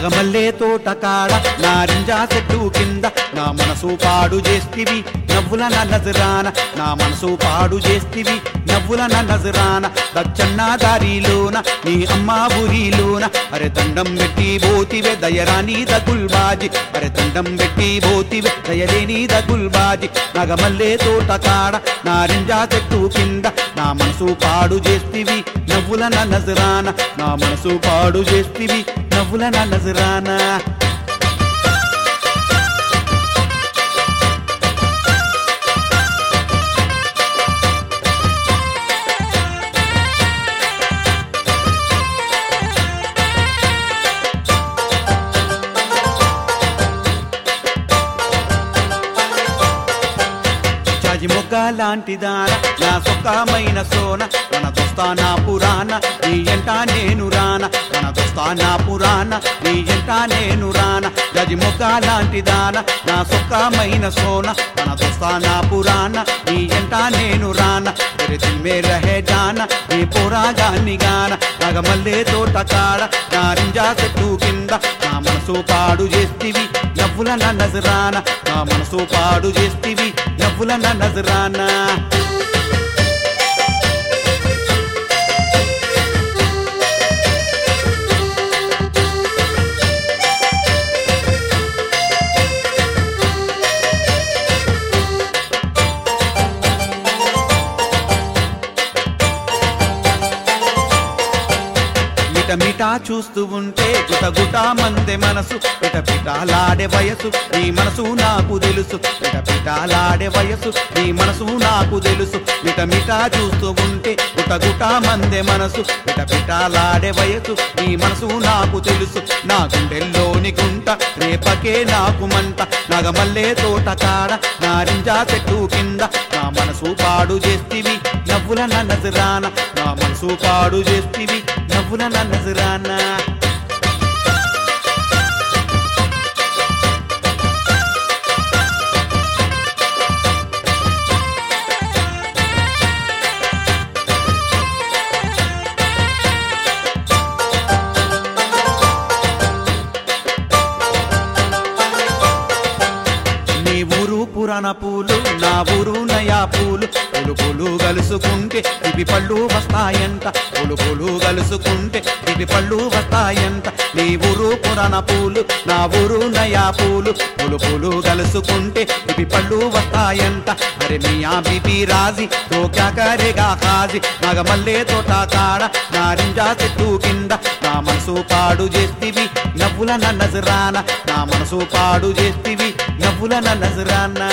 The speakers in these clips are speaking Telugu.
నగమల్లే తోట కాడ నారింజా చెట్టు కింద నా మనసు పాడు చేస్తివి నవ్వుల నా నజరాన నా మనసు పాడు చేస్తివి నవ్వుల నా నజరాన దచ్చన్న దారిలోన నీ అమ్మ ఊరిలోన అరే దండం పెట్టి బోతివే దయరాని దగుల్బాజి అరే దండం పెట్టి బోతివే దయలేని దగుల్బాజి నగమల్లే తోట కాడ నారింజా చెట్టు కింద నా మనసు పాడు చేస్తివి నవ్వుల నా నజరాన నా మనసు పాడు చేస్తివి నవ్వుల నా నజరానా జాజి మొగ్గ లాంటి దాన నా సొక్కమైన సోన మన దోస్తానా పురాణ నీ ఎంట నేను రాన మన దోస్తానా పురాణ నీ ఎంట నేను రాన జాజి మొగ్గ లాంటి దాన నా సొక్కమైన సోన మన దోస్తానా పురాణ నీ ఎంట నేను రాన తెరి దిమ్మే రహే జాన నీ పోరాగాన్ని గాన నగమల్లే తోట కాడ నారింజా చెట్టు కింద నా మనసు పాడు చేస్తివి నవ్వుల నా నజరాన నా మనసు పాడు చేస్తివి నవ్వుల నా నజరానా మిట మిటా చూస్తూ ఉంటే గుట గుట మందే మనసు పిట పిటాలాడే వయసు నీ మనసు నాకు తెలుసు పిట పిటాలాడే వయసు నీ మనసు నాకు తెలుసు మిట మిటా చూస్తూ ఉంటే గుట గుట మందే మనసు పిట పిటాలాడే వయసు నీ మనసు నాకు తెలుసు నా గుండెల్లోని గుంట రేపకే నాకు మంట నగమల్లే తోట కాడ నారింజా చెట్టు కింద నా మనసు పాడు చేస్తివి నవ్వుల నా నజరాన నా మనసు పాడు చేస్తివి నవ్వుల నా నజరానా నీ ఊరు పురాణ పూలు నా ఊరు నయా పూలు పులు పులు కలుసుకుంటే ఇవి పళ్ళు వస్తాయంట పులు పులు కలుసుకుంటే ఇవి పళ్ళు వస్తాయంట నీ ఊరు పురాణ పూలు నా ఊరు నయా పూలు పులు పులు కలుసుకుంటే ఇవి పళ్ళు వస్తాయంట అరే మియా బీబీ రాజీ తో క్యా కరేగా కాజీ నగమల్లే తోట కాడ నారింజా చెట్టు కింద నా మనసు పాడు చేస్తివి నవ్వుల నా నజరాన నా మనసు పాడు చేస్తివి నవ్వుల నా నజరానా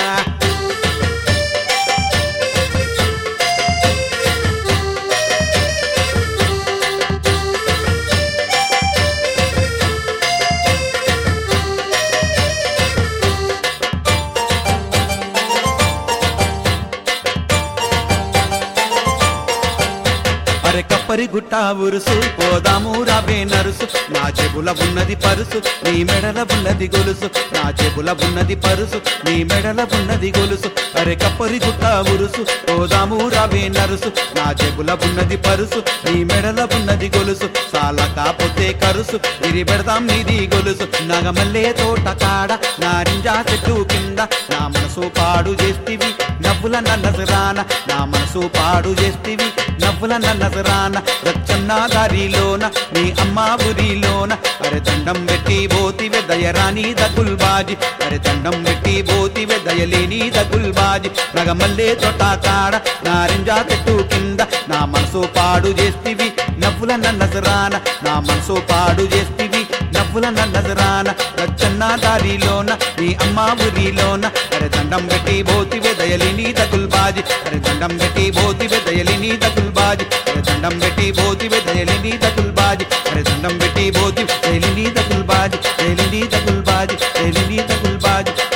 అరే కప్పరి గుట్ట ఉరుసు పోదాము రావే నరుసు నా చెబుల ఉన్నది పరుసు నీ మెడల ఉన్నది గొలుసు నా చెబుల ఉన్నది పరుసు నీ మెడల ఉన్నది గొలుసు అరే కప్పరి గుట్ట ఉరుసు పోదాము రావే నరుసు నా చెబుల ఉన్నది పరుసు నీ మెడల ఉన్నది గొలుసు చాలా కాపోతే కరుసు ఇరి పెడదాం నీది గొలుసు నగమల్లే తోట కాడ నారింజా చెట్టు కింద నా మనసు పాడు చేస్తివి నవ్వుల నా నజరాన నా మనసు పాడు చేస్తివి నవ్వుల నా నజరాన రచ్చన్న దారిలోన నీ అమ్మ ఊరిలోన అరే దండం పెట్టి బోతివే దయరాని దగుల్బాజి అరే దండం పెట్టి బోతివే దయలేని దగుల్బాజి నగమల్లే తోట కాడ నారింజా చెట్టు కింద నా మనసు పాడు చేస్తివి నవ్వుల నా నజరాన నా మనసు పాడు చేస్తివి నవ్వుల నా నజరాన రచ్చన్న దారిలోన నీ అమ్మ ఊరిలోన అరే దండం పెట్టి బోతివే దయలిని దగుల్బాజి అరే దండం పెట్టి బోతివే దయలిని దగుల్బాజి అరే దండం పెట్టి బోతివే దయలిని దగుల్బాజి అరే దండం పెట్టి బోతి దయలిని దగుల్బాజి దయలిని దగుల్బాజి దయలిని దగుల్బాజి